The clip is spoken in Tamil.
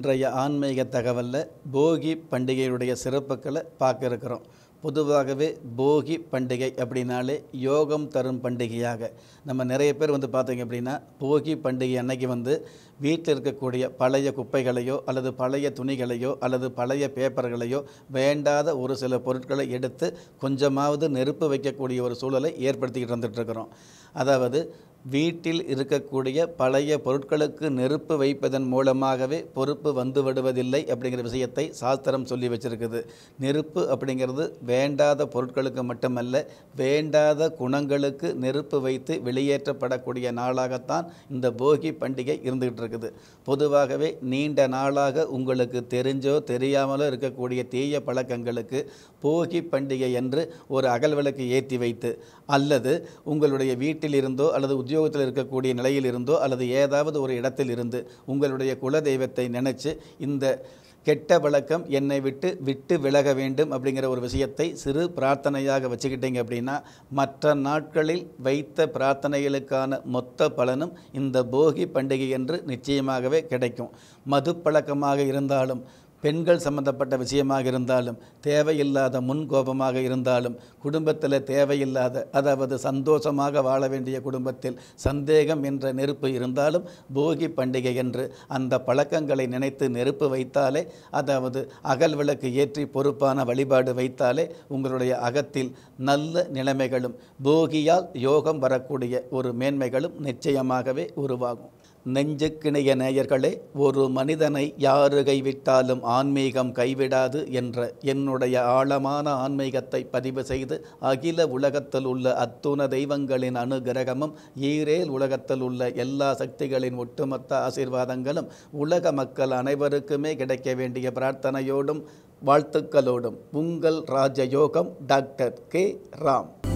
இன்றைய ஆன்மீக தகவலில் போகி பண்டிகையுடைய சிறப்புகளை பார்க்க இருக்கிறோம் பொதுவாகவே போகி பண்டிகை அப்படின்னாலே யோகம் தரும் பண்டிகையாக நம்ம நிறைய பேர் வந்து பார்த்தீங்க அப்படின்னா போகி பண்டிகை அன்னைக்கு வந்து வீட்டில் இருக்கக்கூடிய பழைய குப்பைகளையோ அல்லது பழைய துணிகளையோ அல்லது பழைய பேப்பர்களையோ வேண்டாத ஒரு சில பொருட்களை எடுத்து கொஞ்சமாவது நெருப்பு வைக்கக்கூடிய ஒரு சூழலை ஏற்படுத்திக்கிட்டு வந்துட்டு இருக்கிறோம் அதாவது வீட்டில் இருக்கக்கூடிய பழைய பொருட்களுக்கு நெருப்பு வைப்பதன் மூலமாகவே பொறுப்பு வந்து விடுவதில்லை அப்படிங்கிற விஷயத்தை சாஸ்திரம் சொல்லி வச்சிருக்குது நெருப்பு அப்படிங்கிறது வேண்டாத பொருட்களுக்கு மட்டுமல்ல வேண்டாத குணங்களுக்கு நெருப்பு வைத்து வெளியேற்றப்படக்கூடிய நாளாகத்தான் இந்த போகி பண்டிகை இருந்துகிட்டு இருக்குது பொதுவாகவே நீண்ட நாளாக உங்களுக்கு தெரிஞ்சோ தெரியாமலோ இருக்கக்கூடிய தீய பழக்கங்களுக்கு போகி பண்டிகை என்று ஒரு அகல் விளக்கு ஏற்றி வைத்து அல்லது உங்களுடைய வீட்டில் இருந்தோ அல்லது உத்தியோகத்தில் இருக்கக்கூடிய நிலையில் இருந்தோ அல்லது ஏதாவது ஒரு இடத்தில் இருந்து உங்களுடைய குலதெய்வத்தை நினைச்சு இந்த கெட்ட வழக்கம் என்னை விட்டு விட்டு விலக வேண்டும் அப்படிங்கிற ஒரு விஷயத்தை சிறு பிரார்த்தனையாக வச்சுக்கிட்டீங்க அப்படின்னா மற்ற நாட்களில் வைத்த பிரார்த்தனைகளுக்கான மொத்த பலனும் இந்த போகி பண்டிகை என்று நிச்சயமாகவே கிடைக்கும் மது பழக்கமாக இருந்தாலும் பெண்கள் சம்பந்தப்பட்ட விஷயமாக இருந்தாலும் தேவையில்லாத முன்கோபமாக இருந்தாலும் குடும்பத்தில் தேவையில்லாத அதாவது சந்தோஷமாக வாழ வேண்டிய குடும்பத்தில் சந்தேகம் என்ற நெருப்பு இருந்தாலும் போகி பண்டிகை என்று அந்த பழக்கங்களை நினைத்து நெருப்பு வைத்தாலே அதாவது அகல் விளக்கு ஏற்றி பொறுப்பான வழிபாடு வைத்தாலே உங்களுடைய அகத்தில் நல்ல நிலைமைகளும் போகியால் யோகம் வரக்கூடிய ஒரு மேன்மைகளும் நிச்சயமாகவே உருவாகும் நெஞ்சுக்கிணைய நேயர்களே ஒரு மனிதனை யாரு கைவிட்டாலும் ஆன்மீகம் கைவிடாது என்ற என்னுடைய ஆழமான ஆன்மீகத்தை பதிவு செய்து அகில உலகத்தில் உள்ள அத்துண தெய்வங்களின் அனுகிரகமும் ஈரேல் உலகத்தில் உள்ள எல்லா சக்திகளின் ஒட்டுமொத்த ஆசீர்வாதங்களும் உலக மக்கள் அனைவருக்குமே கிடைக்க வேண்டிய பிரார்த்தனையோடும் வாழ்த்துக்களோடும் உங்கள் ராஜயோகம் டாக்டர் கே ராம்